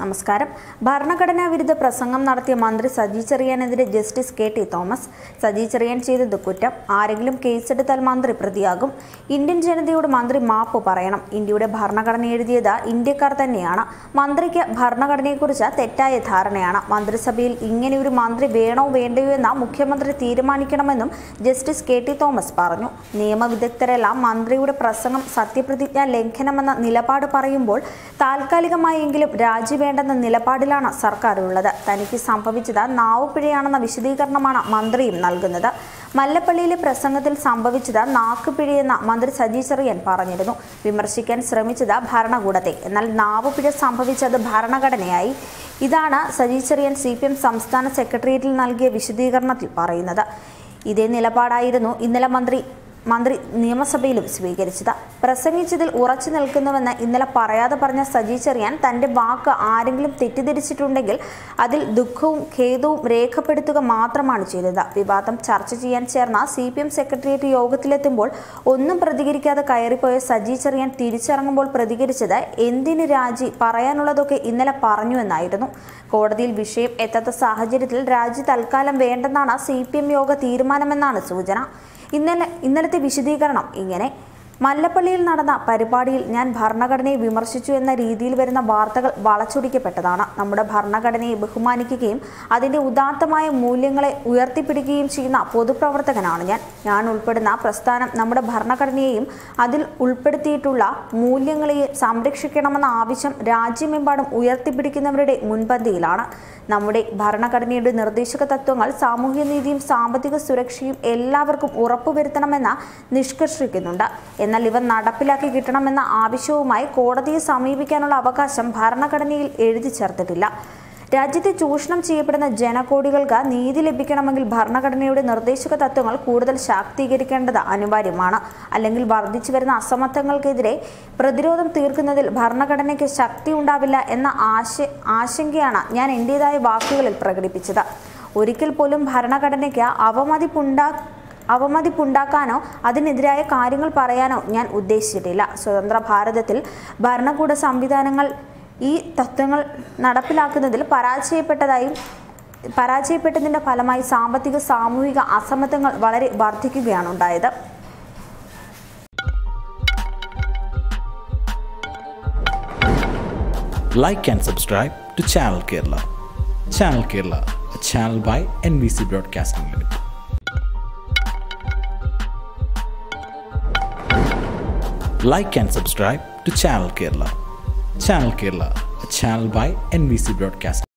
നമസ്കാരം ഭരണഘടനാ വിരുദ്ധ പ്രസംഗം നടത്തിയ മന്ത്രി സജി ചെറിയാനെതിരെ justice K T Thomas Saji Cheriyan ചെയ്തത് കുറ്റം ആരെങ്കിലും കേസെടുത്താൽ മന്ത്രി പ്രതിയാകും ഇന്ത്യൻ ജനതയോട് മന്ത്രി മാപ്പ് പറയണം ഇന്ത്യയുടെ ഭരണഘടന എഴുതിയത് ഇന്ത്യക്കാർ തന്നെയാണ് മന്ത്രിക്ക് ഭരണഘടനയെക്കുറിച്ച് തെറ്റായ ധാരണയാണ് മന്ത്രിസഭയിൽ ഇങ്ങനെ ഒരു മന്ത്രി വേണോ വേണ്ടയോ എന്ന മുഖ്യമന്ത്രി തീരുമാനിക്കണമെന്നും ജസ്റ്റിസ് കെ ടി തോമസ് പറഞ്ഞു നിയമവിദഗ്ധരെല്ലാം മന്ത്രിയുടെ പ്രസംഗം സത്യപ്രതിജ്ഞാ ലംഘനമെന്ന നിലപാട് പറയുമ്പോൾ താൽക്കാലികമായെങ്കിലും രാജി വേണ്ടെന്ന നിലപാടിലാണ് സർക്കാർ ഉള്ളത് തനിക്ക് സംഭവിച്ചത് നാവുപിഴയാണെന്ന വിശദീകരണമാണ് മന്ത്രിയും നൽകുന്നത് മല്ലപ്പള്ളിയിലെ പ്രസംഗത്തിൽ സംഭവിച്ചത് നാക്കുപിഴയെന്ന മന്ത്രി സജി ചെറിയൻ പറഞ്ഞിരുന്നു വിമർശിക്കാൻ ശ്രമിച്ചത് ഭരണകൂടത്തെ എന്നാൽ നാവുപിഴ സംഭവിച്ചത് ഭരണഘടനയായി ഇതാണ് സജി ചെറിയൻ സി സംസ്ഥാന സെക്രട്ടേറിയറ്റിൽ നൽകിയ വിശദീകരണത്തിൽ പറയുന്നത് ഇതേ നിലപാടായിരുന്നു ഇന്നലെ മന്ത്രി മന്ത്രി നിയമസഭയിലും സ്വീകരിച്ചത് പ്രസംഗിച്ചതിൽ ഉറച്ചു നിൽക്കുന്നുവെന്ന് ഇന്നലെ പറയാതെ പറഞ്ഞ സജി ചെറിയാൻ തന്റെ വാക്ക് ആരെങ്കിലും തെറ്റിദ്ധരിച്ചിട്ടുണ്ടെങ്കിൽ അതിൽ ദുഃഖവും ഖേദവും രേഖപ്പെടുത്തുക മാത്രമാണ് ചെയ്തത് വിവാദം ചർച്ച ചെയ്യാൻ ചേർന്ന സി പി എം സെക്രട്ടേറിയറ്റ് യോഗത്തിലെത്തുമ്പോൾ ഒന്നും പ്രതികരിക്കാതെ കയറിപ്പോയ സജി ചെറിയാൻ തിരിച്ചിറങ്ങുമ്പോൾ പ്രതികരിച്ചത് എന്തിന് രാജി പറയാനുള്ളതൊക്കെ ഇന്നലെ പറഞ്ഞു എന്നായിരുന്നു കോടതിയിൽ വിഷയം എത്താത്ത സാഹചര്യത്തിൽ രാജി തൽക്കാലം വേണ്ടെന്നാണ് സി പി എം യോഗ തീരുമാനമെന്നാണ് സൂചന ഇന്നലെ ഇന്നലത്തെ വിശദീകരണം ഇങ്ങനെ മല്ലപ്പള്ളിയിൽ നടന്ന പരിപാടിയിൽ ഞാൻ ഭരണഘടനയെ വിമർശിച്ചു എന്ന രീതിയിൽ വരുന്ന വാർത്തകൾ വളച്ചൊടിക്കപ്പെട്ടതാണ് നമ്മുടെ ഭരണഘടനയെ ബഹുമാനിക്കുകയും അതിൻ്റെ ഉദാത്തമായ മൂല്യങ്ങളെ ഉയർത്തിപ്പിടിക്കുകയും ചെയ്യുന്ന പൊതുപ്രവർത്തകനാണ് ഞാൻ ഞാൻ ഉൾപ്പെടുന്ന പ്രസ്ഥാനം നമ്മുടെ ഭരണഘടനയെയും അതിൽ ഉൾപ്പെടുത്തിയിട്ടുള്ള മൂല്യങ്ങളെയും സംരക്ഷിക്കണമെന്ന ആവശ്യം രാജ്യമെമ്പാടും ഉയർത്തിപ്പിടിക്കുന്നവരുടെ മുൻപന്തിയിലാണ് നമ്മുടെ ഭരണഘടനയുടെ നിർദ്ദേശക തത്വങ്ങൾ സാമൂഹ്യനീതിയും സാമ്പത്തിക സുരക്ഷയും എല്ലാവർക്കും ഉറപ്പുവരുത്തണമെന്ന് നിഷ്കർഷിക്കുന്നുണ്ട് എന്നാൽ ഇവ നടപ്പിലാക്കി കിട്ടണമെന്ന ആവശ്യവുമായി കോടതിയെ സമീപിക്കാനുള്ള അവകാശം ഭരണഘടനയിൽ എഴുതി ചേർത്തിട്ടില്ല രാജ്യത്തെ ചൂഷണം ചെയ്യപ്പെടുന്ന ജനകോടികൾക്ക് നീതി ലഭിക്കണമെങ്കിൽ ഭരണഘടനയുടെ നിർദ്ദേശക തത്വങ്ങൾ കൂടുതൽ ശാക്തീകരിക്കേണ്ടത് അനിവാര്യമാണ് അല്ലെങ്കിൽ വർദ്ധിച്ചു വരുന്ന അസമത്വങ്ങൾക്കെതിരെ പ്രതിരോധം തീർക്കുന്നതിൽ ഭരണഘടനയ്ക്ക് ശക്തി ഉണ്ടാവില്ല എന്ന ആശ ആശങ്കയാണ് ഞാൻ എൻ്റെതായ വാക്കുകളിൽ പ്രകടിപ്പിച്ചത് ഒരിക്കൽ പോലും ഭരണഘടനയ്ക്ക് അവമതിപ്പുണ്ടാ അവമതിപ്പുണ്ടാക്കാനോ അതിനെതിരായ കാര്യങ്ങൾ പറയാനോ ഞാൻ ഉദ്ദേശിച്ചിട്ടില്ല സ്വതന്ത്ര ഭാരതത്തിൽ ഭരണകൂട സംവിധാനങ്ങൾ ഈ തത്വങ്ങൾ നടപ്പിലാക്കുന്നതിൽ പരാജയപ്പെട്ടതായും പരാജയപ്പെട്ടതിൻ്റെ ഫലമായി സാമ്പത്തിക സാമൂഹിക അസമത്വങ്ങൾ വളരെ വർദ്ധിക്കുകയാണ് ഉണ്ടായത് like and subscribe to Channel Kerala. Channel Kerala, a channel by NBC Broadcasting Limited. Like and subscribe to Channel Kerala. Channel Kerala, a channel by NBC Broadcasting.